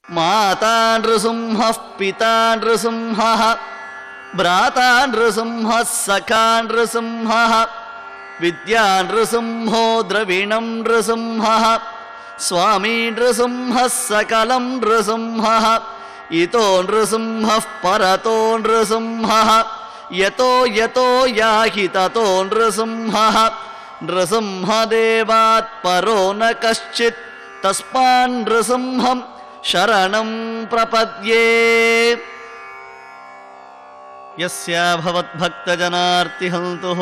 माता नृसिंहः पिता नृसिंहः भ्राता नृसिंहः सखा नृसिंहः विद्या नृसिंहो द्रविणं नृसिंहः स्वामी नृसिंहः सकलं नृसिंहः इतो नृसिंहः परतो नृसिंहः यतो यतो याहि ततो नृसिंहः नृसिंहदेवात् परो न कश्चित् तस्मान् नृसिंहं शरणं प्रपद्ये यस्या भवद्भक्तजनार्तिहन्तुः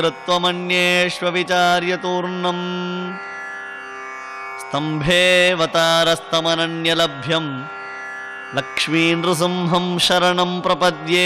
पितृत्वमन्येष्वविचार्यतूर्णम् स्तम्भेऽवतारस्तमनन्यलभ्यं லக்ஷ்மீந்திருசிம்ஹம் சரணம் பிரபத்யே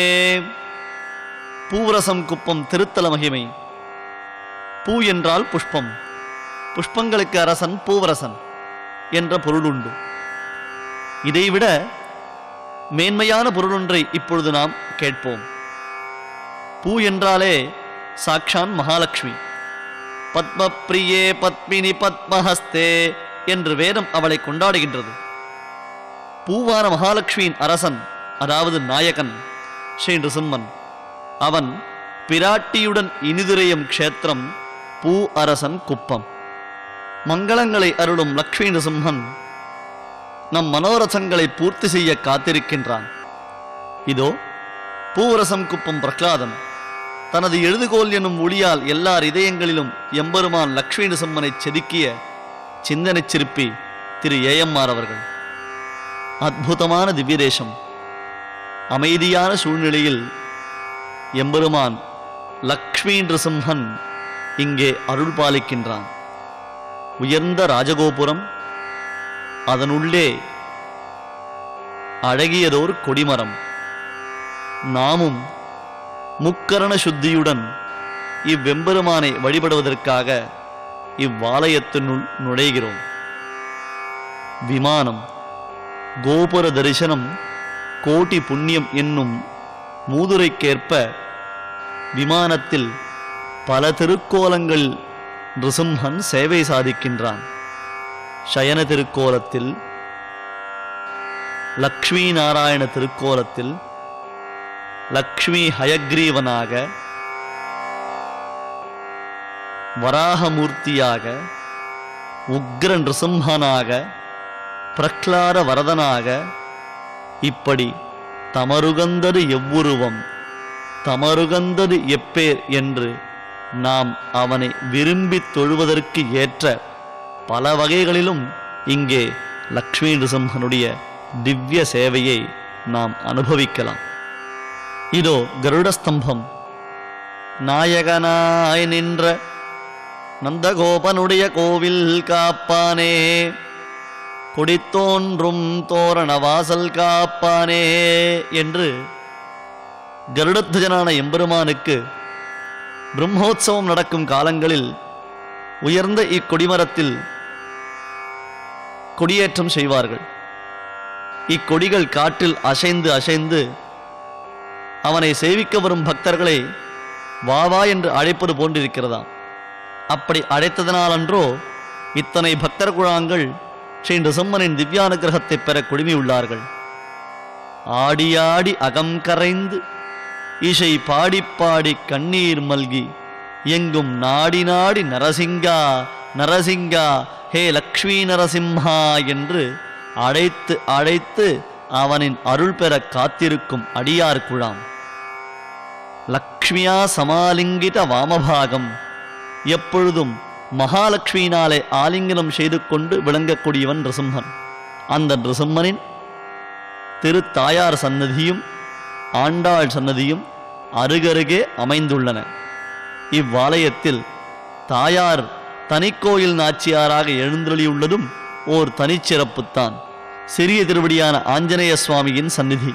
பூவரசம் குப்பம் திருத்தல மகிமை பூ என்றால் புஷ்பம் புஷ்பங்களுக்கு அரசன் பூவரசன் என்ற பொருளுண்டு இதைவிட மேன்மையான பொருளொன்றை இப்பொழுது நாம் கேட்போம் பூ என்றாலே சாக்ஷான் மகாலட்சுமி பத்மப்ரியே பத்மினி பத்மஹஸ்தே என்று வேதம் அவளை கொண்டாடுகின்றது பூவான மகாலட்சுமியின் அரசன் அதாவது நாயகன் ஸ்ரீ நிருசிம்மன் அவன் பிராட்டியுடன் இனிதுரையும் க்ஷேத்திரம் பூ அரசன் குப்பம் மங்களங்களை அருளும் லக்ஷ்மி நிருசிம்மன் நம் மனோரசங்களை பூர்த்தி செய்ய காத்திருக்கின்றான் இதோ பூவரசம் குப்பம் பிரகலாதன் தனது எழுதுகோல் எனும் ஒளியால் எல்லார் இதயங்களிலும் எம்பெருமான் லக்ஷ்மி நிருசிம்மனை செதுக்கிய சிந்தனைச் சிற்பி திரு ஏஎம்ஆர் அவர்கள் அற்புதமான திவ்யதேசம் அமைதியான சூழ்நிலையில் எம்பெருமான் லக்ஷ்மி நிருசிம்ஹன் இங்கே அருள் பாலிக்கின்றான் உயர்ந்த ராஜகோபுரம் அதனுள்ளே அழகியதோர் கொடிமரம் நாமும் முக்கரண சுத்தியுடன் இவ்வெம்பெருமானை வழிபடுவதற்காக இவ்வாலயத்தினுள் நுழைகிறோம் விமானம் கோபுர தரிசனம் கோட்டி புண்ணியம் என்னும் மூதுரைக்கேற்ப விமானத்தில் பல திருக்கோலங்கள் நிருசிம்ஹன் சேவை சாதிக்கின்றான் சயன திருக்கோலத்தில் லக்ஷ்மி நாராயண திருக்கோலத்தில் லக்ஷ்மி ஹயக்ரீவனாக வராகமூர்த்தியாக உக்ர நிருசிம்ஹனாக பிரக்லார வரதனாக இப்படி தமருகந்தது எவ்வுருவம் தமருகந்தது எப்பேர் என்று நாம் அவனை விரும்பித் தொழுவதற்கு ஏற்ற பல வகைகளிலும் இங்கே லக்ஷ்மி நிருசிம்ஹனுடைய திவ்ய சேவையை நாம் அனுபவிக்கலாம் இதோ கருடஸ்தம்பம் நாயகனாய் நின்ற நந்தகோபனுடைய கோவில் காப்பானே கொடித்தோன்றும் தோரண வாசல் காப்பானே என்று கருடத்வஜனான எம்பெருமானுக்கு பிரம்மோற்சவம் நடக்கும் காலங்களில் உயர்ந்த இக்கொடிமரத்தில் கொடியேற்றம் செய்வார்கள் இக்கொடிகள் காற்றில் அசைந்து அசைந்து அவனை சேவிக்க வரும் பக்தர்களை வா வா என்று அழைப்பது போன்றிருக்கிறதாம் அப்படி அழைத்ததனாலன்றோ இத்தனை பக்தர் குழாங்கள் ஸ்ரீ நிருசிம்மனின் திவ்யானுகிரகத்தை பெற குழுமியுள்ளார்கள் ஆடியாடி அகம் கரைந்து இசை பாடி பாடி கண்ணீர் மல்கி எங்கும் நாடி நாடி நரசிங்கா நரசிங்கா ஹே லக்ஷ்மி நரசிம்ஹா என்று அழைத்து அழைத்து அவனின் அருள் பெற காத்திருக்கும் அடியார் குழாம் லக்ஷ்மியா சமாலிங்கித வாமபாகம் எப்பொழுதும் மகாலட்சுமியினாலே ஆலிங்கனம் செய்து கொண்டு விளங்கக்கூடியவன் நிருசிம்மன் அந்த நிருசிம்மனின் திருத்தாயார் சன்னதியும் ஆண்டாள் சன்னதியும் அருகருகே அமைந்துள்ளன இவ்வாலயத்தில் தாயார் தனிக்கோயில் நாச்சியாராக எழுந்தருளியுள்ளதும் ஓர் தனிச்சிறப்புத்தான் சிறிய திருவடியான ஆஞ்சநேய சுவாமியின் சந்நிதி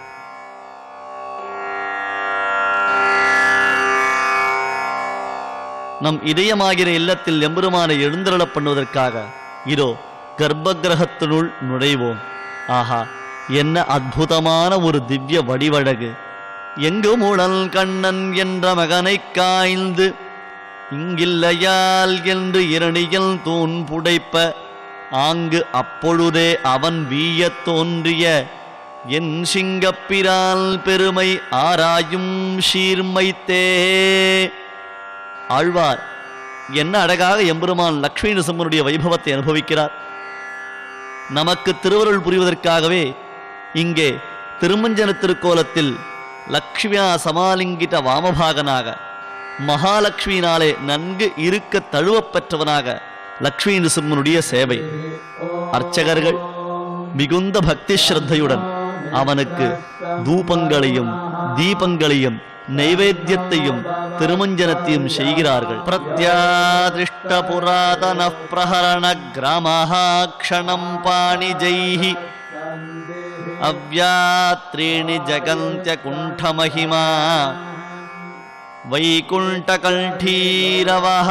நம் இதயமாகிற இல்லத்தில் எம்பெருமானை எழுந்தருளப் பண்ணுவதற்காக இதோ கர்ப்பகிரகத்தினுள் நுழைவோம் ஆஹா என்ன அற்புதமான ஒரு திவ்ய வடிவழகு எங்கு முழல் கண்ணன் என்ற மகனைக் காய்ந்து இங்கில்லையால் என்று இரணியல் தூண் புடைப்ப ஆங்கு அப்பொழுதே அவன் வீயத் தோன்றிய என் சிங்கப்பிரால் பெருமை ஆராயும் சீர்மைத்தே ஆழ்வார் என்ன அழகாக எம்பெருமான் லக்ஷ்மி நரசிம்மனுடைய வைபவத்தை அனுபவிக்கிறார் நமக்கு திருவருள் புரிவதற்காகவே இங்கே திருமஞ்சன திருக்கோலத்தில் லக்ஷ்மியா சமாலிங்கிட்ட வாமபாகனாக மகாலட்சுமியினாலே நன்கு இருக்க தழுவப் பெற்றவனாக லக்ஷ்மி நரசிம்மனுடைய சேவை அர்ச்சகர்கள் மிகுந்த பக்தி ஸ்ரத்தையுடன் அவனுக்கு தூபங்களையும் தீபங்களையும் நைவேத்தியத்தையும் திருமஞ்சனத்தையும் செய்கிறார்கள் பிரத்யாதிஷ்ட புராதன பிரஹரண கிராமஹாக்ஷணம் பாணிஜைஹி அவ்யாத்ரீணி ஜகந்திய குண்டமஹிமா வைகுண்டகல்ఠீரவः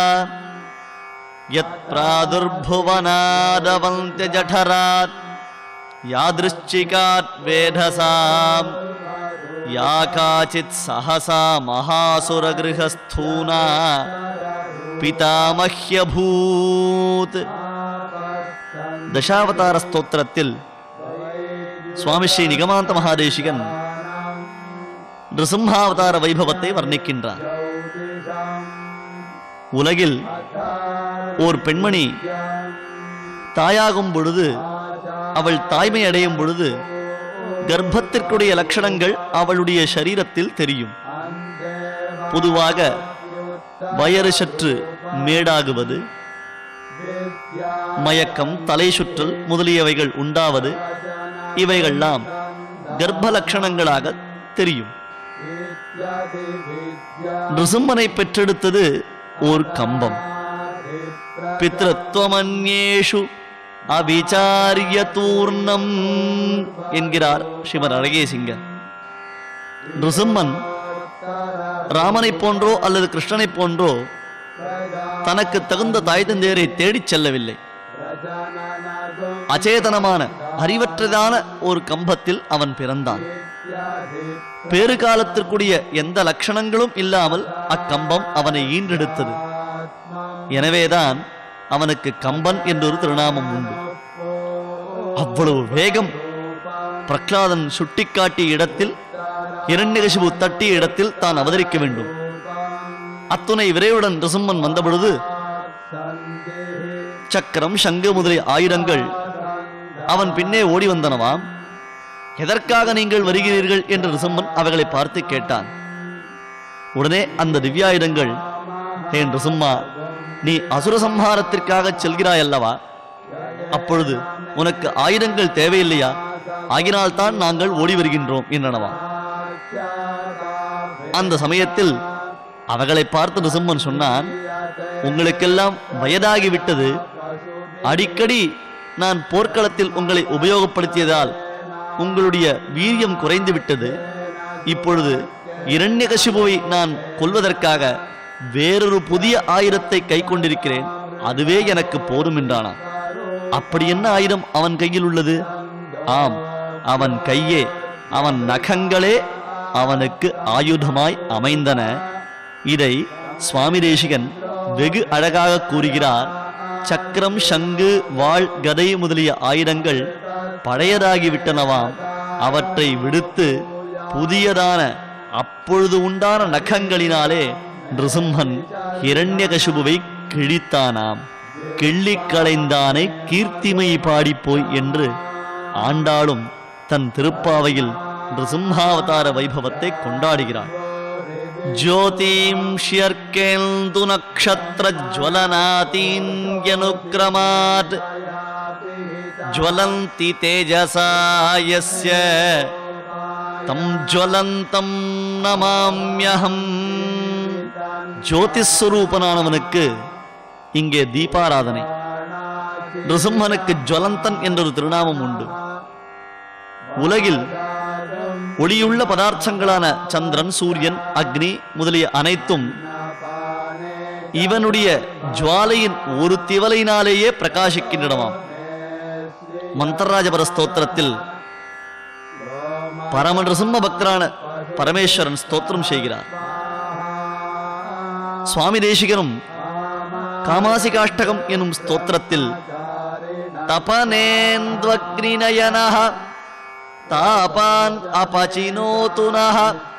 यत्प्रादुर्भुवनादवन्त्य जठरात् यादृश्चिकात् वेधसाम् या काचित् सहसा महासुरगृहस्थूना பிதாமஹ்யபூத் தசாவதார ஸ்தோத்திரத்தில் சுவாமி ஸ்ரீ நிகமாந்த மகாதேசிகன் நிருசிம்ஹாவதார வைபவத்தை வர்ணிக்கின்றார் உலகில் ஓர் பெண்மணி தாயாகும் பொழுது அவள் தாய்மை அடையும் பொழுது கர்ப்பத்திற்குடைய லட்சணங்கள் அவளுடைய சரீரத்தில் தெரியும் பொதுவாக வயறு சற்று மேடாகுவது மயக்கம் தலை சுற்றல் முதலியவைகள் உண்டாவது இவைகள்லாம் கர்ப்ப லட்சணங்களாக தெரியும் நிருசிம்மனை பெற்றெடுத்தது ஓர் கம்பம் பித்ருத்வமன்யேஷு அவிச்சாரிய தூர்ணம் என்கிறார் ஸ்ரீமர் அழகேசிங்கர் நிருசிம்மன் ராமனைப் போன்றோ அல்லது கிருஷ்ணனைப் போன்றோ தனக்கு தகுந்த தாய் தந்தையரை தேடிச் செல்லவில்லை அச்சேதனமான அறிவற்றதான ஒரு கம்பத்தில் அவன் பிறந்தான் பேறு காலத்திற்குரிய எந்த லட்சணங்களும் இல்லாமல் அக்கம்பம் அவனை ஈன்றெடுத்தது எனவேதான் அவனுக்கு கம்பன் என்றொரு திருநாமம் உண்டு அவ்வளவு வேகம் பிரகலாதன் சுட்டிக்காட்டிய இடத்தில் இரண்யகசிபு தட்டிய இடத்தில் தான் அவதரிக்க வேண்டும் அத்துணை விரைவுடன் ரிசும்மன் வந்தபொழுது சக்கரம் சங்கு முதலிய ஆயுதங்கள் அவன் பின்னே ஓடி வந்தனவாம் எதற்காக நீங்கள் வருகிறீர்கள் என்று ரிசம்மன் அவைகளை பார்த்து கேட்டான் உடனே அந்த திவ்யாயுதங்கள் ஏன் ரிசும்மா நீ அசுர சம்ஹாரத்திற்காக செல்கிறாய் அல்லவா அப்பொழுது உனக்கு ஆயுதங்கள் தேவையில்லையா ஆகினால்தான் நாங்கள் ஓடி வருகின்றோம் என்றனவா அந்த சமயத்தில் அவர்களை பார்த்து நிசம்மன் சொன்னான் உங்களுக்கெல்லாம் வயதாகிவிட்டது அடிக்கடி நான் போர்க்களத்தில் உங்களை உபயோகப்படுத்தியதால் உங்களுடைய வீரியம் குறைந்து விட்டது இப்பொழுது இரண்யகசிபுவை நான் கொல்வதற்காக வேறொரு புதிய ஆயுதத்தை கை கொண்டிருக்கிறேன் அதுவே எனக்கு போதும் என்றானான் அப்படி என்ன ஆயுதம் அவன் கையில் உள்ளது ஆம் அவன் கையே அவன் நகங்களே அவனுக்கு ஆயுதமாய் அமைந்தன இதை சுவாமி தேசிகன் வெகு அழகாக கூறுகிறார் சக்கரம் சங்கு வாள் கதை முதலிய ஆயுதங்கள் பழையதாகிவிட்டனவாம் அவற்றை விடுத்து புதியதான அப்பொழுது உண்டான நகங்களினாலே நிருசிம்மன் இரண்யகசுபுவை கிழித்தானாம் கிள்ளிக் களைந்தானை கீர்த்திமை பாடிப்போய் என்று ஆண்டாளும் தன் திருப்பாவையில் நிருசிம்ஹாவதார வைபவத்தை கொண்டாடுகிறாள் ज्योतींष्यर्केन्दु नक्षत्रज्वलनातीन्यनुक्रमात् ज्वलन्ति तेजसा यस्य तं ज्वलन्तं நமாம்யஹம் ஜோதிஸ்வரூபனானவனுக்கு இங்கே தீபாராதனை நிருசிம்மனுக்கு ஜுவலந்தன் என்றொரு திருநாமம் உண்டு உலகில் ஒளியுள்ள பதார்த்தங்களான சந்திரன் சூரியன் அக்னி முதலிய அனைத்தும் இவனுடைய ஜுவாலையின் ஒரு திவலையினாலேயே பிரகாசிக்கின்றனவாம் மந்தராஜபர ஸ்தோத்திரத்தில் பரம நிருசிம்ம பக்தரான பரமேஸ்வரன் ஸ்தோத்திரம் செய்கிறார் சுவாமி தேசிகனும் காமாசிகாஷ்டகம் எனும் ஸ்தோத்திரத்தில் तपनेन्द्वग्निनयनः तापान् अपचिनोतु नः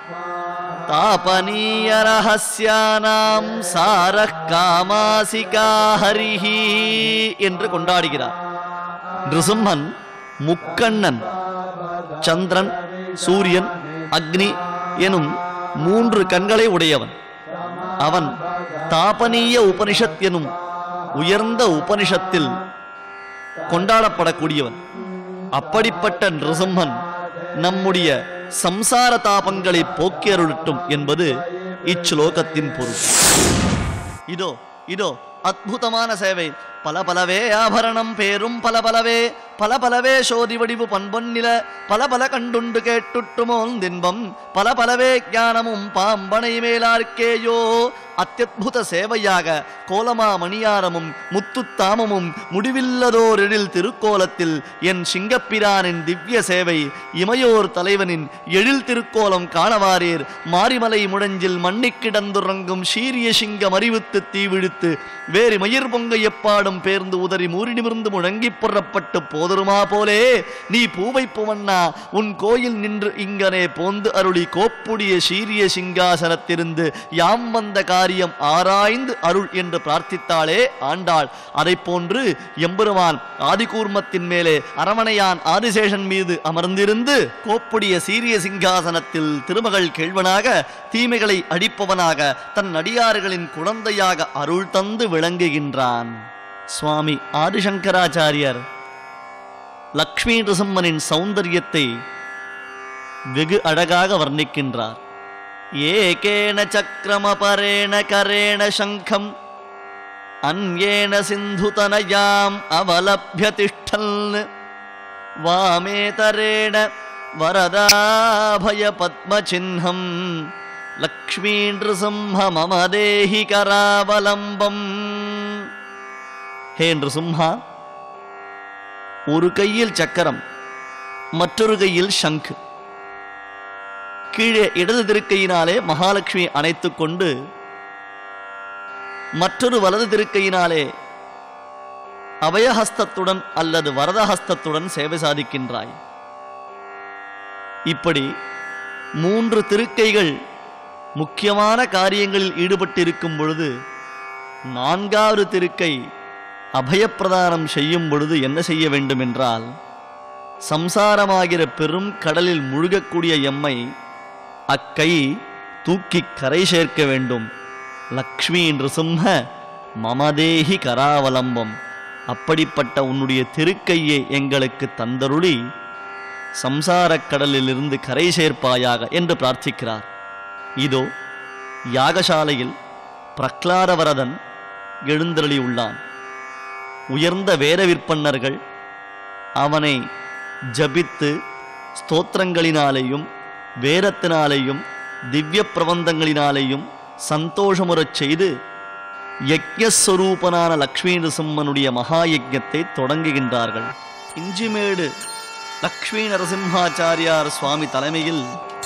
தாபனீயரகசியானாம் சாரக் காமாசிகா ஹரிஹி என்று கொண்டாடுகிறார் நிருசிம்மன் முக்கண்ணன் சந்திரன் சூரியன் அக்னி எனும் மூன்று கண்களை உடையவன் அவன் தாபனீய உபனிஷத் எனும் உயர்ந்த உபனிஷத்தில் கொண்டாடப்படக்கூடியவன் அப்படிப்பட்ட நிருசிம்மன் நம்முடைய சம்சார தாபங்களை போக்கி அருளட்டும் என்பது இச்லோகத்தின் பொருள் இதோ இதோ அற்புதமான சேவை பல பலவே ஆபரணம் பேரும் பல பலவே பல பலவே சோதி வடிவு பண்பொன்னில பல பல கண்டுண்டு கேட்டுட்டுமோன் தின்பம் பல பலவே ஞானமும் பாம்பனை மேலார்க்கேயோ அத்தியுத சேவையாக கோலமா மணியாரமும் முத்துத்தாமமும் முடிவில்லதோர் எழில் திருக்கோலத்தில் என் சிங்கப்பிரானின் திவ்ய சேவை இமையோர் தலைவனின் எழில் திருக்கோலம் காணவாரீர் மாரிமலை முழஞ்சில் மண்ணிக் கிடந்துறங்கும் சீரிய சிங்கம் அறிவித்து தீவிழித்து வேறு மயிர் பொங்க எப்பாடும் பேர்ந்து உதறி மூறி நிமிர்ந்து முழங்கிப் புறப்பட்டு போதருமா போலே நீ பூவை புவண்ணா உன் கோயில் நின்று இங்கனே போந்து அருளி கோப்புடைய சீரிய சிங்காசனத்திருந்து யாம் வந்த காரியம் ஆராய்ந்து அருள் என்று பிரார்த்தித்தாளே ஆண்டாள் அதைப் போன்று எம்பெருமான் ஆதிகூர்மத்தின் மேலே அரவணையான் ஆதிசேஷன் மீது அமர்ந்திருந்து கோப்புடைய சீரிய சிங்காசனத்தில் திருமகள் கேள்வனாக தீமைகளை அடிப்பவனாக தன் அடியார்களின் குழந்தையாக அருள் தந்து விளங்குகின்றான் சுவாமி ஆதிசங்கராச்சாரியர் லக்ஷ்மி நரசிம்மனின் சௌந்தரியத்தை வெகு அழகாக வர்ணிக்கின்றார் ஏகேன சக்கரமபரேண கரேண சங்கம் அந்யேன சிந்துதனயாம் அவலப்ய திஷ்டல் வாமேதரேண வரதாபய பத்மசின்னம் லக்ஷ்மீ நிருசிம்ஹ மம தேஹி கராவலம்பம் ஹே நிருசிம்ஹா ஒரு கையில் சக்கரம் மற்றொரு கையில் சங்கு கீழே இடது திருக்கையினாலே மகாலட்சுமி அணைத்துக் கொண்டு மற்றொரு வலது திருக்கையினாலே அபயஹஸ்தத்துடன் அல்லது வரதஹஸ்தத்துடன் சேவை சாதிக்கின்றாய் இப்படி மூன்று திருக்கைகள் முக்கியமான காரியங்களில் ஈடுபட்டிருக்கும் பொழுது நான்காவது திருக்கை அபயப்பிரதானம் செய்யும் பொழுது என்ன செய்ய வேண்டும் என்றால் சம்சாரமாகிற பெரும் கடலில் முழுகக்கூடிய எம்மை அக்கை தூக்கி கரை சேர்க்க வேண்டும் லக்ஷ்மி நிருசிம்ஹ மமதேஹி கராவலம்பம் அப்படிப்பட்ட உன்னுடைய திருக்கையை எங்களுக்கு தந்தருளி சம்சாரக் கடலிலிருந்து கரை சேர்ப்பாயாக என்று பிரார்த்திக்கிறார் இதோ யாகசாலையில் பிரக்லாரவரதன் எழுந்தருளியுள்ளான் உயர்ந்த வேத விற்பன்னர்கள் அவனை ஜபித்து ஸ்தோத்திரங்களினாலேயும் வேதத்தினாலேயும் திவ்ய பிரபந்தங்களினாலேயும் சந்தோஷமுறச் செய்து யஜ்ஞஸ்வரூபனான லக்ஷ்மி நரசிம்மனுடைய மகா யஜ்ஞத்தை தொடங்குகின்றார்கள் இஞ்சிமேடு லக்ஷ்மி நரசிம்ஹாச்சாரியார் சுவாமி தலைமையில்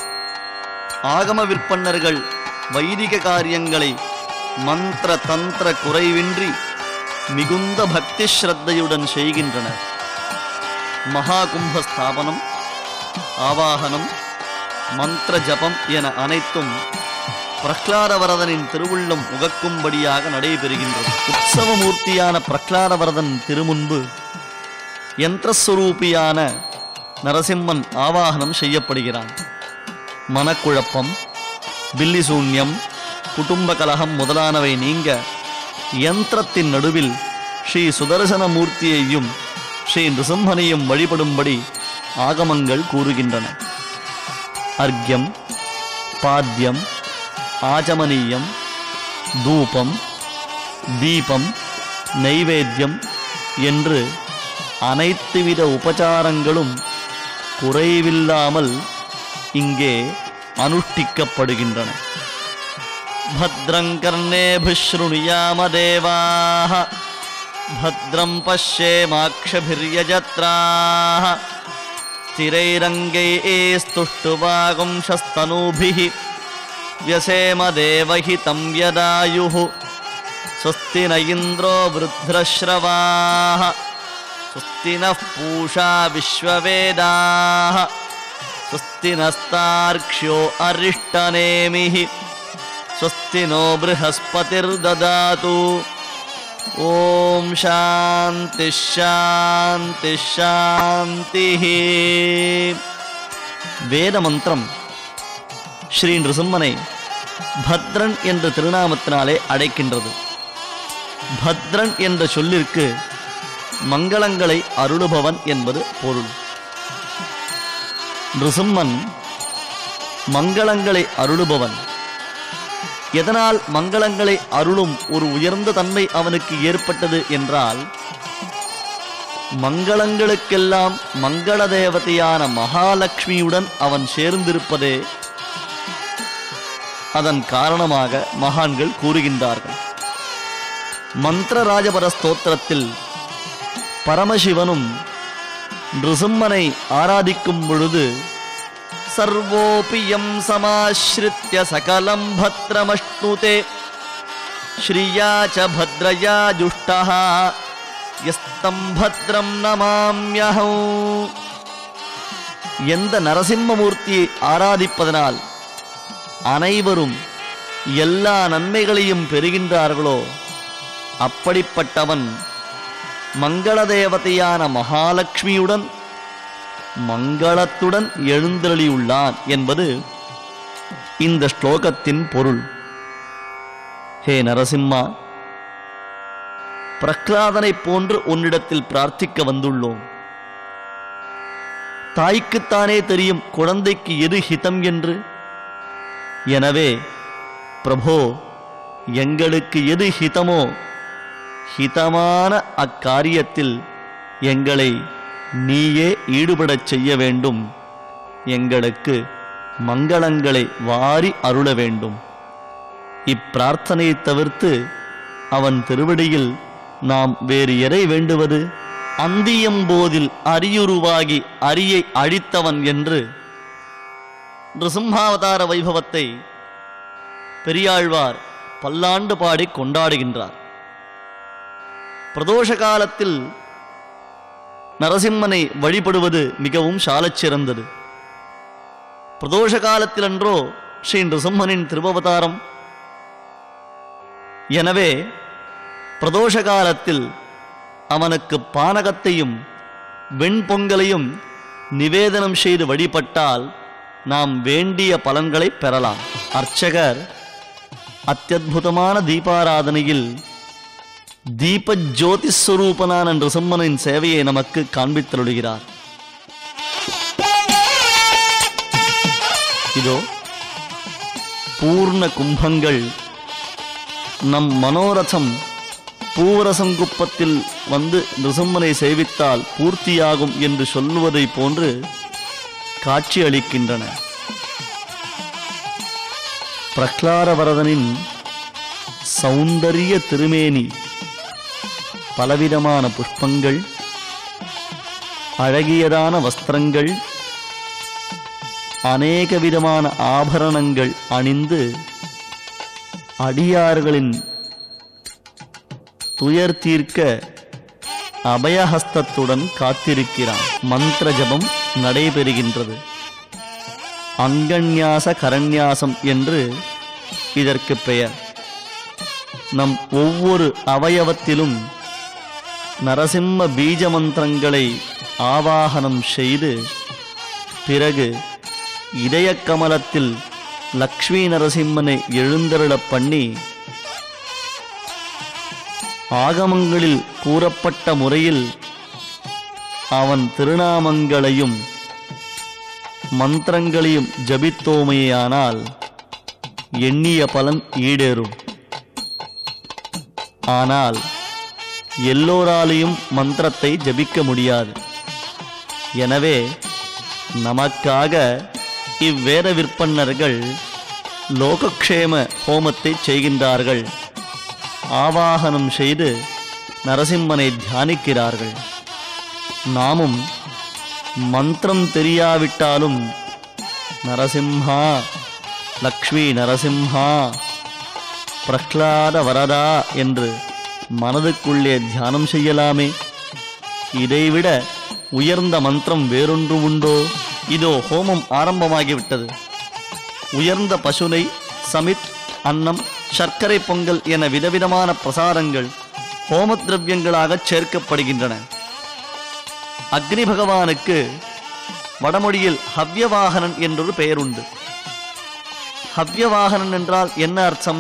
ஆகம விற்பன்னர்கள் வைதிக காரியங்களை மந்திர தந்திர குறைவின்றி மிகுந்த பக்தி ஸ்ரத்தையுடன் செய்கின்றனர் மகா கும்ப ஸ்தாபனம் ஆவாகனம் மந்திர ஜபம் என அனைத்தும் பிரஹ்லாதவரதனின் திருவுள்ளம் உகக்கும்படியாக நடைபெறுகின்றது உற்சவமூர்த்தியான பிரஹ்லாதவரதன் திருமுன்பு யந்திரஸ்வரூபியான நரசிம்மன் ஆவாகனம் செய்யப்படுகிறான் மனக்குழப்பம் பில்லிசூன்யம் குடும்ப கலகம் முதலானவை நீங்க யந்திரத்தின் நடுவில் ஸ்ரீ சுதர்சன மூர்த்தியையும் ஸ்ரீ நிருசிம்மனையும் வழிபடும்படி ஆகமங்கள் கூறுகின்றன அர்க்யம் பாத்தியம் ஆச்சமனீயம் தூபம் தீபம் நைவேத்தியம் என்று அனைத்துவித உபசாரங்களும் குறைவில்லாமல் இங்கே அனுஷ்டிக்கப்படுகின்றன भद्रं कर्णेभिशृणुयामदेवाः भद्रं पश्येमाक्षभिर्यजत्राः स्थिरैरङ्गैस्तुष्टुवागुंशस्तनूभिः व्यसेमदेवहितं यदायुः स्वस्ति न इन्द्रो वृद्धश्रवाः स्वस्ति नः पूषा विश्ववेदाः स्वस्ति नस्तार्क्ष्यो अरिष्टनेमिः स्वस्ति नो बृहस्पतिर्ददातु ॐ शान्तिः शान्तिः शान्तिः வேதமந்திரம் ஸ்ரீ நிருசிம்மனை பத்ரன் என்ற திருநாமத்தினாலே அழைக்கின்றது பத்ரன் என்ற சொல்லிற்கு மங்களங்களை அருளுபவன் என்பது பொருள் நிருசிம்மன் மங்களங்களை அருளுபவன் எதனால் மங்களங்களை அருளும் ஒரு உயர்ந்த தன்மை அவனுக்கு ஏற்பட்டது என்றால் மங்களங்களுக்கெல்லாம் மங்கள தேவதையான மகாலட்சுமியுடன் அவன் சேர்ந்திருப்பதே அதன் காரணமாக மகான்கள் கூறுகின்றார்கள் மந்திர ராஜபர ஸ்தோத்திரத்தில் பரமசிவனும் நிருசிம்மனை ஆராதிக்கும் பொழுது சர்வோபியம் சமாஸ்ரித்ய சகலம் பத்ரமஷ்ணுதே ஸ்ரீயா ச பத்ரயா ஜுஷ்டா எஸ்தம் பத்ரம் நமாம்யஹம் எந்த நரசிம்மமூர்த்தியை ஆராதிப்பதனால் அனைவரும் எல்லா நன்மைகளையும் பெறுகின்றார்களோ அப்படிப்பட்டவன் மங்கள தேவதையான மகாலட்சுமியுடன் மங்களத்துடன் எழுந்தருளியுள்ளான் என்பது இந்த ஸ்லோகத்தின் பொருள் ஹே நரசிம்மா பிரகலாதனைப் போன்று உன்னிடத்தில் பிரார்த்திக்க வந்துள்ளோம் தாய்க்குத்தானே தெரியும் குழந்தைக்கு எது ஹிதம் என்று எனவே பிரபோ எங்களுக்கு எது ஹிதமோ ஹிதமான அக்காரியத்தில் எங்களை நீயே ஈடுபடச் செய்ய வேண்டும் எங்களுக்கு மங்களங்களை வாரி அருள வேண்டும் இப்பிரார்த்தனையை தவிர்த்து அவன் திருவடியில் நாம் வேறு எதை வேண்டுவது அந்தியம்போதில் அரியுருவாகி அரியை அழித்தவன் என்று நிருசிம்ஹாவதார வைபவத்தை பெரியாழ்வார் பல்லாண்டு பாடி கொண்டாடுகின்றார் பிரதோஷ காலத்தில் நரசிம்மனை வழிபடுவது மிகவும் சாலச் சிறந்தது பிரதோஷ காலத்திலன்றோ ஸ்ரீ நிருசிம்மனின் திருவவதாரம் எனவே பிரதோஷ காலத்தில் அவனுக்கு பானகத்தையும் வெண்பொங்கலையும் நிவேதனம் செய்து வழிபட்டால் நாம் வேண்டிய பலன்களை பெறலாம் அர்ச்சகர் அத்தியுதமான தீபாராதனையில் தீப ஜோதிஸ்வரூபனான நிருசிம்மனின் சேவையை நமக்கு காண்பித்தருளுகிறார் இதோ பூர்ண கும்பங்கள் நம் மனோரதம் பூவரசங்குப்பத்தில் வந்து நிருசிம்மனை சேவித்தால் பூர்த்தியாகும் என்று சொல்லுவதைப் போன்று காட்சி அளிக்கின்றன பிரக்லாரவரதனின் சௌந்தரிய திருமேனி பலவிதமான புஷ்பங்கள் அழகியதான வஸ்திரங்கள் அநேக விதமான ஆபரணங்கள் அணிந்து அடியார்களின் துயர் தீர்க்க அபயஹஸ்தத்துடன் காத்திருக்கிறான் மந்திர ஜபம் நடைபெறுகின்றது அங்கன்யாச கரண்யாசம் என்று இதற்கு பெயர் நம் ஒவ்வொரு அவயவத்திலும் நரசிம்ம பீஜ மந்திரங்களை ஆவாகனம் செய்து பிறகு இதய கமலத்தில் லக்ஷ்மி நரசிம்மனை எழுந்தருளப் பண்ணி ஆகமங்களில் கூறப்பட்ட முறையில் அவன் திருநாமங்களையும் மந்திரங்களையும் ஜபித்தோமையானால் எண்ணிய பலன் ஈடேறும் ஆனால் எல்லோராலையும் மந்திரத்தை ஜபிக்க முடியாது எனவே நமக்காக இவ்வேத விற்பன்னர்கள் லோகக்ஷேம ஹோமத்தை செய்கின்றார்கள் ஆவாகனம் செய்து நரசிம்மனை தியானிக்கிறார்கள் நாமும் மந்திரம் தெரியாவிட்டாலும் நரசிம்ஹா லக்ஷ்மி நரசிம்ஹா பிரஹ்லாத வரதா என்று மனதுக்குள்ளே தியானம் செய்யலாமே இதைவிட உயர்ந்த மந்திரம் வேறொன்று உண்டோ இதோ ஹோமம் ஆரம்பமாகிவிட்டது உயர்ந்த பசுனை சமித் அன்னம் சர்க்கரை பொங்கல் என விதவிதமான பிரசாரங்கள் ஹோம திரவியங்களாகச் சேர்க்கப்படுகின்றன அக்னி பகவானுக்கு வடமொழியில் ஹவ்யவாகனன் என்றொரு பெயர் உண்டு ஹவ்யவாகனன் என்றால் என்ன அர்த்தம்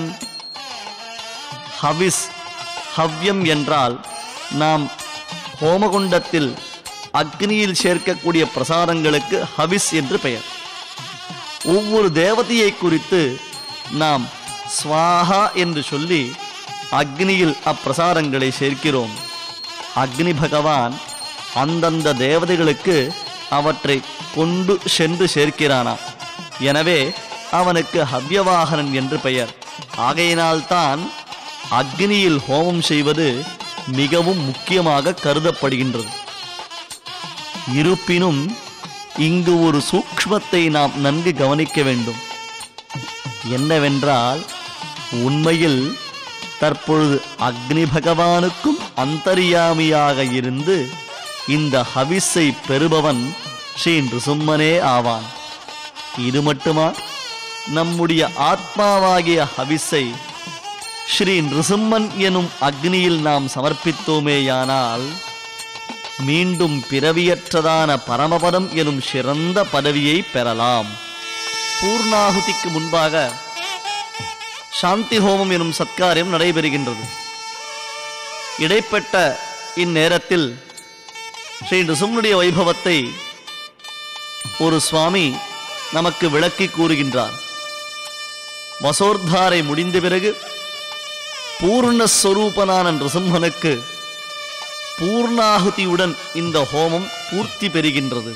ஹவிஸ் ஹவ்யம் என்றால் நாம் ஹோமகுண்டத்தில் அக்னியில் சேர்க்கக்கூடிய பிரசாதங்களுக்கு ஹவிஸ் என்று பெயர் ஒவ்வொரு தேவதையை குறித்து நாம் ஸ்வாஹா என்று சொல்லி அக்னியில் அப்பிரசாரங்களை சேர்க்கிறோம் அக்னி பகவான் அந்தந்த தேவதைகளுக்கு அவற்றை கொண்டு சென்று சேர்க்கிறானாம் எனவே அவனுக்கு ஹவ்யவாகனன் என்று பெயர் ஆகையினால்தான் அக்னியில் ஹோமம் செய்வது மிகவும் முக்கியமாக கருதப்படுகின்றது இருப்பினும் இங்கு ஒரு சூக்ஷ்மத்தை நாம் நன்கு கவனிக்க வேண்டும் என்னவென்றால் உண்மையில் தற்பொழுது அக்னி பகவானுக்கும் அந்தரியாமியாக இருந்து இந்த ஹவிஸை பெறுபவன் ஸ்ரீ நிருசும்மனே ஆவான் இது மட்டுமா நம்முடைய ஆத்மாவாகிய ஹவிஸை ஸ்ரீ நிருசிம்மன் எனும் அக்னியில் நாம் சமர்ப்பித்தோமேயானால் மீண்டும் பிறவியற்றதான பரமபதம் எனும் சிறந்த பதவியை பெறலாம் பூர்ணாகுதிக்கு முன்பாக சாந்தி ஹோமம் எனும் சத்காரியம் நடைபெறுகின்றது இடைப்பட்ட இந்நேரத்தில் ஸ்ரீ நிருசிம்மனுடைய வைபவத்தை ஒரு சுவாமி நமக்கு விளக்கி கூறுகின்றார் வசோர்தாரை முடிந்த பிறகு பூர்ணஸ்வரூபனான நிருசிம்மனுக்கு பூர்ணாகுதியுடன் இந்த ஹோமம் பூர்த்தி பெறுகின்றது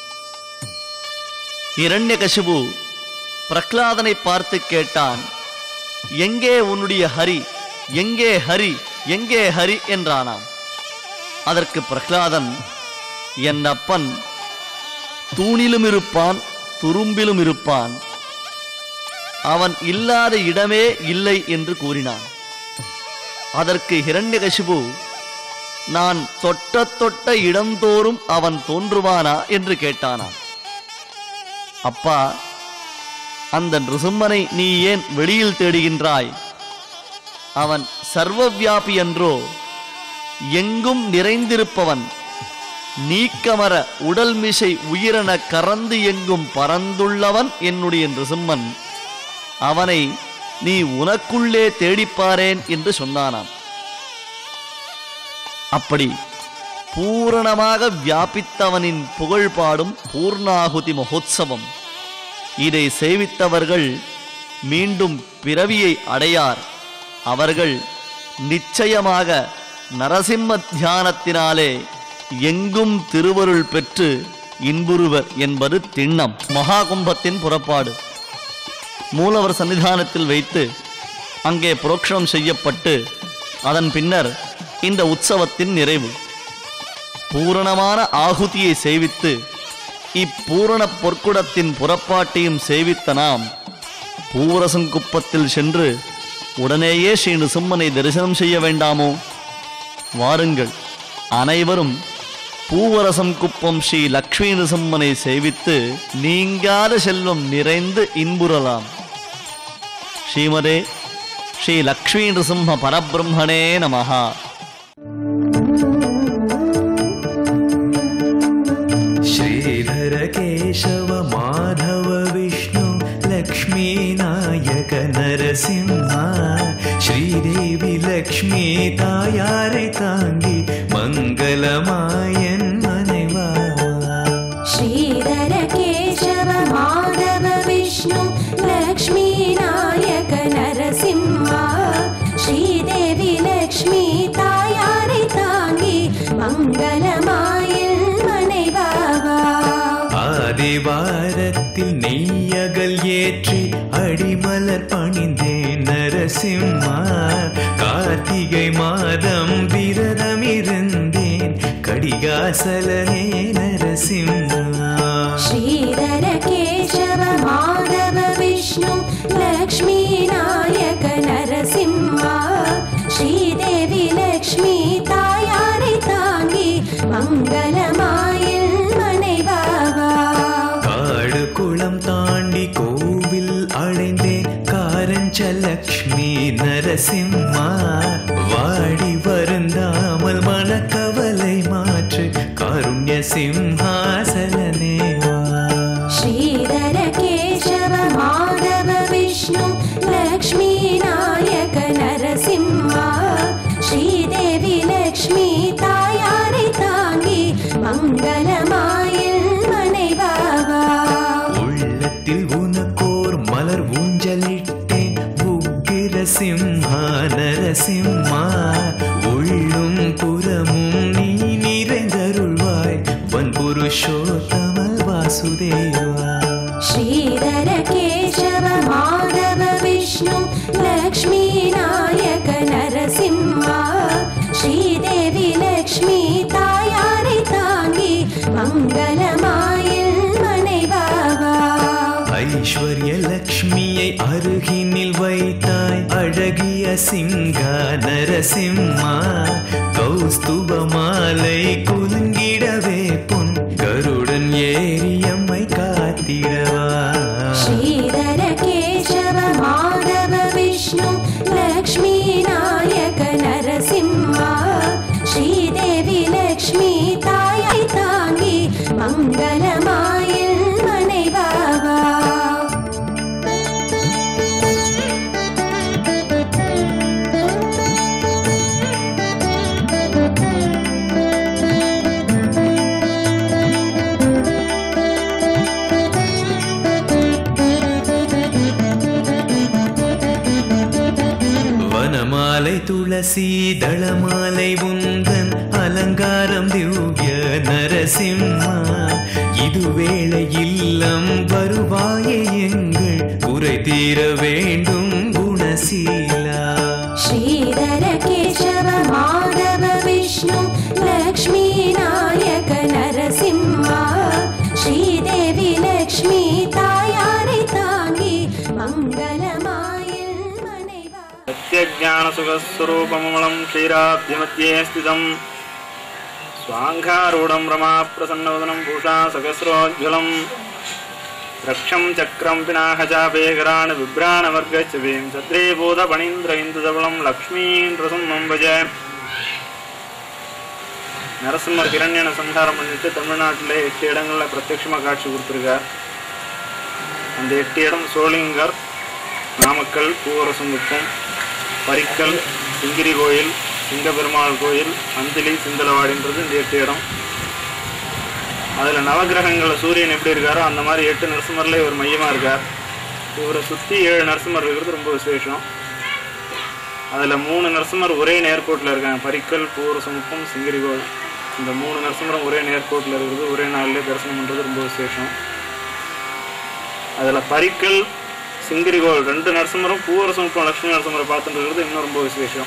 இரண்யகசிபு பிரகலாதனை பார்த்து கேட்டான் எங்கே உன்னுடைய ஹரி எங்கே ஹரி எங்கே ஹரி என்றானாம் அதற்கு பிரகலாதன் என் அப்பன் தூணிலும் இருப்பான் துரும்பிலும் இருப்பான் அவன் இல்லாத இடமே இல்லை என்று கூறினான் அதற்கு ஹிரண்யகசிபு நான் தொட்ட தொட்ட இடந்தோறும் அவன் தோன்றுவானா என்று கேட்டானாம் அப்பா அந்த நிருசிம்மனை நீ ஏன் வெளியில் தேடுகின்றாய் அவன் சர்வவியாபி என்றோ எங்கும் நிறைந்திருப்பவன் நீக்கமர உடல் மிசை உயிரென கறந்து எங்கும் பறந்துள்ளவன் என்னுடைய நிருசிம்மன் அவனை நீ உனக்குள்ளே தேடிப்பாரேன் என்று சொன்னானாம் அப்படி பூரணமாக வியாபித்தவனின் புகழ் பாடும் பூர்ணாகுதி மகோத்சவம் இதை சேவித்தவர்கள் மீண்டும் பிறவியை அடையார் அவர்கள் நிச்சயமாக நரசிம்ம தியானத்தினாலே எங்கும் திருவருள் பெற்று இன்புறுவர் என்பது திண்ணம் மகாகும்பத்தின் புறப்பாடு மூலவர் சன்னிதானத்தில் வைத்து அங்கே புரோக்ஷணம் செய்யப்பட்டு அதன் பின்னர் இந்த உற்சவத்தின் நிறைவு பூரணமான ஆகுதியை சேவித்து இப்பூரண பொற்குடத்தின் புறப்பாட்டையும் சேவித்த நாம் பூவரசங்குப்பத்தில் சென்று உடனேயே ஸ்ரீ நிருசிம்மனை தரிசனம் செய்ய வேண்டாமோ வாருங்கள் அனைவரும் பூவரசம் குப்பம் ஸ்ரீ லக்ஷ்மி நிருசிம்மனை சேவித்து நீங்காத செல்வம் நிறைந்து இன்புறலாம் ஸ்ரீமதே ஸ்ரீ லக்ஷ்மி நிருசிம்ம பரபிரம்மணே நமஹா श्रीधर केशव माधव विष्णु लक्ष्मीनायक नरसिंहा श्रीदेवि लक्ष्मी तायारे ताङ्गि मङ्गलमायन् मनेवा श्रीधर केशव माधव विष्णु लक्ष्मीनायक नरसिंहा श्रीदेवी लक्ष्मी तायारे ताङ्गि मङ्गलमायन् मனைவாவா ஆதிவாரத்தில் நெய்யகல் ஏற்றி அடிமலர் பணிந்தேன் நரசிம்மா கார்த்திகை மாதம் விரதம் இருந்தேன் கடிகாசலனே நரசிம்மா श्रीधर केशव माधव विष्णु लक्ष्मीनायक नरसिंहा श्रीदेवी लक्ष्मी तायारे ताङ्गि मङ्गलमायन् குளம் தாண்டி கோவில் அடைந்தேன் காரஞ்சலக்ஷ்மி நரசிம்மா வாடி வருந்தாமல் மனக்கவலை மாற்று காருண்ய சிம்ஹாசனேவா श्रीधर केशव माधव विष्णु लक्ष्मीनायक नरसिंहा श्रीदेवी लक्ष्मी तायारि ताङ्गी मङ्गलमायन् मणिबाबा உள்ளத்தில் உனக்கோர் மலர் ஊஞ்சலிட்டேன் உக்கிர சிம்ஹா நரசிம்மா உள்ளும் புறமும் நீ நிறைந்தருள்வாய் வன்புருஷோத்தம வாசுதேவா श्रीधर केशव माधव विष्णु लक्ष्मीनायक नरसिंहा श्रीदेवी लक्ष्मी तायारि ताङ्गी मङ्गलमायन् मणिबाबा ஐஸ்வர்ய லக்ஷ்மியை அருகினில் வைத்தாய் அழகிய சிங்கா நரசிம்மா கௌஸ்துப மாலை குலுங்கிடவே பொன் கருடன் ஏரியம்மை காத்திடவா श्रीधर केशव माधव विष्णु लक्ष्मीनायक नरसिंहा श्रीदेवी लक्ष्मी तायै ताङ्गी मङ्गलमायन् मणिबाबा வனமாலை துளசி தளமாலை உந்தன் அலங்காரம் திவ்ய நரசிம்மா இது வேளை இல்லம் வருவாயே எங்கள் குறை தீர வேண்டும் குணசீலா श्रीधर केशव माधव विष्णु लक्ष्मीनायक नरसिंहा श्रीदेवी लक्ष्मी तायारि ताङ्गी मङ्गलमायन् मणिवा सत्यज्ञानसुखस्वरूपममलं क्षीराब्धिमध्ये स्थितम् स्वाङ्घारूढं रमाप्रसन्नवदनं भूषा सगस्रोज्ज्वलम् रक्षं चक्रं पिनाहचापेकरान् बिभ्राणवर्गश्च वीं सद्रीभूतपणीन्द्र इन्दुधवलं लक्ष्मीन् रसुम्मं भज நரசிம்மர் கிரண்யனை சம்ஹாரம் பண்ணிட்டு தமிழ்நாட்டில் எட்டு இடங்களில் பிரத்யட்சமாக காட்சி கொடுத்துருக்கார் அந்த எட்டு இடம் சோளிங்கர் நாமக்கல் பூவரசங்குப்பம் பரிக்கல் சிங்கிரி கோயில் சிங்கபெருமாள் கோயில் அந்திலி சிந்தலவாடின்றது இந்த எட்டு இடம் அதில் நவகிரகங்களில் சூரியன் எப்படி இருக்காரோ அந்த மாதிரி எட்டு நரசிம்மரில் இவர் மையமாக இருக்கார் இவரை சுற்றி ஏழு நரசிம்மர் இருக்கிறது ரொம்ப விசேஷம் அதில் மூணு நரசிம்மர் ஒரே நேர்கோட்டில் இருக்காங்க பரிக்கல் பூரசமுப்பம் சிங்கிரி கோயில் இந்த மூணு நரசிம்மரும் ஒரே நேர்கோட்டில் இருக்கிறது ஒரே நாளிலே தரிசனம் பண்ணுறது ரொம்ப விசேஷம் அதில் பரிக்கல் சிங்கிரிகோள் ரெண்டு நரசிம்மரும் பூவரசமுப்பம் லட்சுமி நரசிம்மரை பார்த்துட்டு இருக்கிறது இன்னும் ரொம்ப விசேஷம்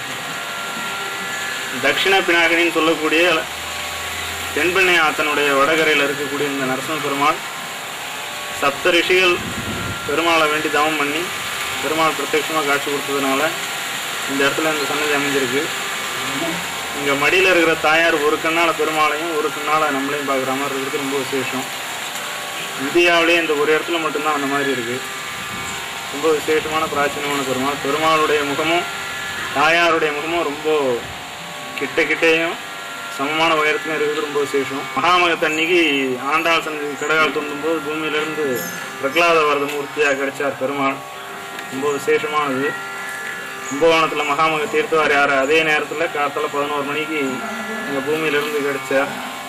தட்சிண பினாகினின்னு சொல்லக்கூடிய தென்பெண்ணை ஆத்தனுடைய வடகரையில் இருக்கக்கூடிய இந்த நரசிம்ம பெருமாள் சப்த ரிஷிகள் பெருமாளை வேண்டி தவம் பண்ணி பெருமாள் பிரத்யட்சமாக காட்சி கொடுத்ததுனால இந்த இடத்துல இந்த சன்னதி அமைஞ்சிருக்கு இங்கே மடியில் இருக்கிற தாயார் ஒரு கண்ணால் பெருமாளையும் ஒரு கண்ணால் நம்மளையும் பார்க்குற மாதிரி இருக்கிறது ரொம்ப விசேஷம் இந்தியாவிலேயே இந்த ஒரு இடத்துல மட்டும்தான் அந்த மாதிரி இருக்குது ரொம்ப விசேஷமான பிராச்சீனமான பெருமாள் பெருமாளுடைய முகமும் தாயாருடைய முகமும் ரொம்ப கிட்ட கிட்டேயும் சமமான உயரத்திலும் இருக்கிறது ரொம்ப விசேஷம் மகாமகத்தன்னைக்கு ஆண்டாள் சன்னதி கடகால் தோண்டும் போது பூமியிலிருந்து பிரகலாத வரத மூர்த்தியாக கிடைச்சார் பெருமாள் ரொம்ப விசேஷமானது கும்பகோணத்தில் மகாமக தீர்த்தவார் யார் அதே நேரத்தில் காலத்தில் பதினோரு மணிக்கு எங்கள் பூமியிலிருந்து கிடைச்சார்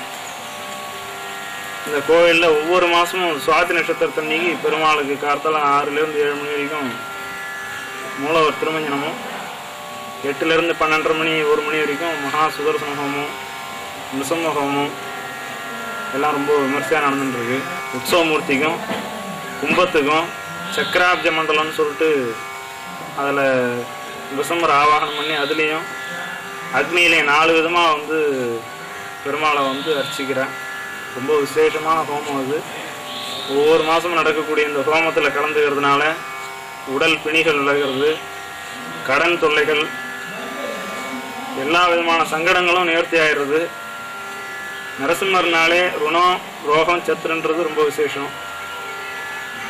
இந்த கோவிலில் ஒவ்வொரு மாதமும் சுவாதி நட்சத்திரத்தன்னைக்கு பெருமாளுக்கு கார்த்தால ஆறுலேருந்து ஏழு மணி வரைக்கும் மூலவர் திருமஞ்சனமும் எட்டுலேருந்து பன்னெண்டரை மணி ஒரு மணி வரைக்கும் மகா சுதர்சன ஹோமம் நிருசம்ம ஹோமம் எல்லாம் ரொம்ப விமர்சையாக நடந்துட்டுருக்கு உற்சவமூர்த்திக்கும் கும்பத்துக்கும் சக்கராப்ஜ மண்டலம்னு சொல்லிட்டு அதில் விசம்பர் ஆவாகனம் பண்ணி அதுலேயும் அக்னியிலையும் நாலு விதமாக வந்து பெருமாளை வந்து அர்ச்சிக்கிறேன் ரொம்ப விசேஷமான ஹோமம் அது ஒவ்வொரு மாதமும் நடக்கக்கூடிய இந்த ஹோமத்தில் கலந்துக்கிறதுனால உடல் பிணிகள் விலகிறது கடன் தொல்லைகள் எல்லா விதமான சங்கடங்களும் நேர்த்தி ஆயிடுறது நரசிம்மர்னாலே ருணம் ரோகம் சத்துருன்றது ரொம்ப விசேஷம்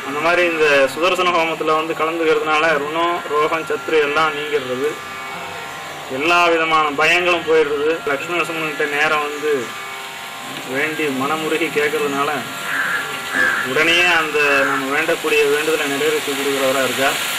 அந்த மாதிரி இந்த சுதர்சன ஹோமத்தில் வந்து கலந்துக்கிறதுனால ருணம் ரோகம் சத்ரு எல்லாம் நீங்கிடுறது எல்லா விதமான பயங்களும் போயிடுறது லக்ஷ்மி நரசிம்மன்கிட்ட நேரம் வந்து வேண்டி மனமுருகி கேட்கறதுனால உடனே அந்த நம்ம வேண்டக்கூடிய வேண்டுதலை நிறைவேற்றி கொடுக்குறவராக இருக்கா